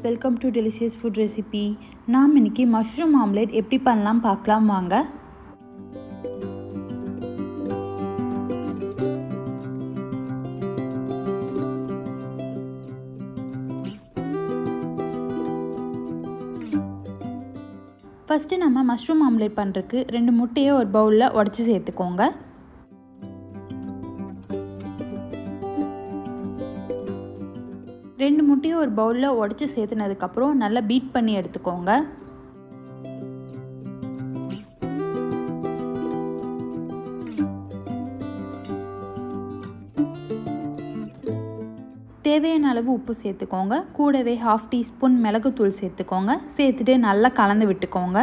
welcome to delicious food recipe நாம் இன்னைக்கு mushroom omelette எப்படி பண்ணலாம் பார்க்கலாம் வாங்க ஃபஸ்ட்டு நம்ம மஷ்ரூம் ஆம்லேட் பண்ணுறதுக்கு ரெண்டு முட்டையை ஒரு பவுலில் உடச்சி சேர்த்துக்கோங்க ரெண்டு முட்டையும் ஒரு பவுலில் உடச்சி சேர்த்துனதுக்கப்புறம் நல்லா பீட் பண்ணி எடுத்துக்கோங்க தேவையான அளவு உப்பு சேர்த்துக்கோங்க கூடவே ஹாஃப் டீஸ்பூன் மிளகுத்தூள் சேர்த்துக்கோங்க சேர்த்துட்டு நல்லா கலந்து விட்டுக்கோங்க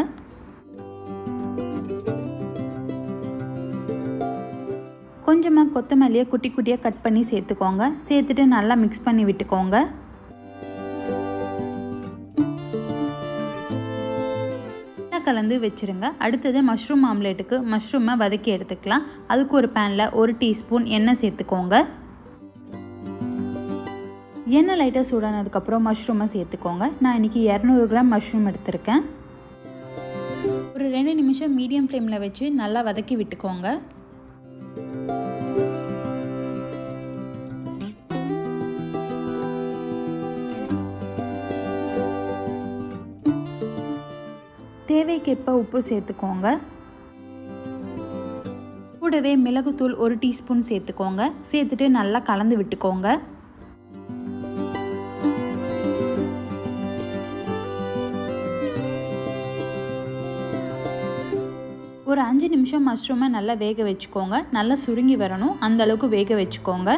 கொஞ்சமாக கொத்தமல்லியை குட்டி குட்டியாக கட் பண்ணி சேர்த்துக்கோங்க சேர்த்துட்டு நல்லா மிக்ஸ் பண்ணி விட்டுக்கோங்க கலந்து வச்சுருங்க அடுத்தது மஷ்ரூம் ஆம்லேட்டுக்கு மஷ்ரூமை வதக்கி எடுத்துக்கலாம் அதுக்கு ஒரு பேனில் ஒரு டீஸ்பூன் எண்ணெய் சேர்த்துக்கோங்க எண்ணெய் லைட்டாக சூடானதுக்கப்புறம் மஷ்ரூமை சேர்த்துக்கோங்க நான் இன்றைக்கி இரநூறு கிராம் மஷ்ரூம் எடுத்திருக்கேன் ஒரு ரெண்டு நிமிஷம் மீடியம் ஃப்ளேமில் வச்சு நல்லா வதக்கி விட்டுக்கோங்க தேவைக்கேற்ப உப்பு சேர்த்துக்கோங்க கூடவே மிளகுத்தூள் ஒரு டீஸ்பூன் சேர்த்துக்கோங்க சேர்த்துட்டு நல்லா கலந்து விட்டுக்கோங்க ஒரு அஞ்சு நிமிஷம் மஷ்ரூமை நல்லா வேக வச்சுக்கோங்க நல்லா சுருங்கி வரணும் அந்த அளவுக்கு வேக வச்சுக்கோங்க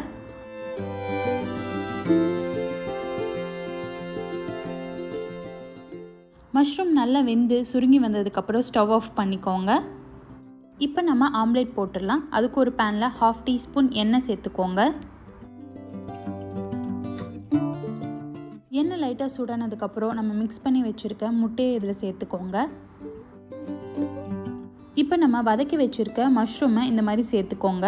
மஷ்ரூம் நல்லா வெந்து சுருங்கி வந்ததுக்கப்புறம் ஸ்டவ் ஆஃப் பண்ணிக்கோங்க இப்போ நம்ம ஆம்லேட் போட்டுடலாம் அதுக்கு ஒரு பேனில் ஹாஃப் டீஸ்பூன் எண்ணெய் சேர்த்துக்கோங்க எண்ணெய் லைட்டாக சூடானதுக்கப்புறம் நம்ம மிக்ஸ் பண்ணி வச்சுருக்க முட்டையை இதில் சேர்த்துக்கோங்க இப்போ நம்ம வதக்கி வச்சுருக்க மஷ்ரூமை இந்த மாதிரி சேர்த்துக்கோங்க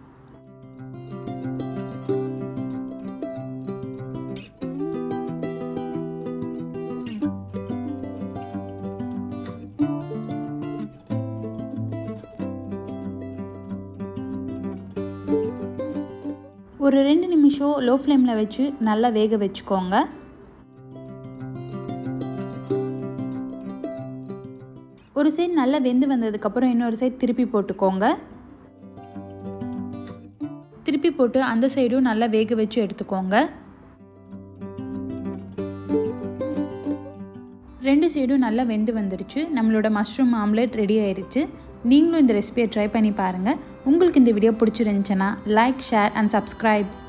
ஒரு ரெண்டு நிமிஷம் லோ ஃப்ளேமில் வச்சு நல்லா வேக வச்சுக்கோங்க ஒரு சைடு நல்லா வெந்து வந்ததுக்கப்புறம் இன்னொரு சைடு திருப்பி போட்டுக்கோங்க திருப்பி போட்டு அந்த சைடும் நல்லா வேக வச்சு எடுத்துக்கோங்க ரெண்டு சைடும் நல்லா வெந்து வந்துடுச்சு நம்மளோட மஷ்ரூம் ஆம்லேட் ரெடி ஆயிடுச்சு நீங்களும் இந்த ரெசிபியை ட்ரை பண்ணி பாருங்கள் உங்களுக்கு இந்த வீடியோ பிடிச்சிருந்துச்சுன்னா லைக் ஷேர் அண்ட் சப்ஸ்கிரைப்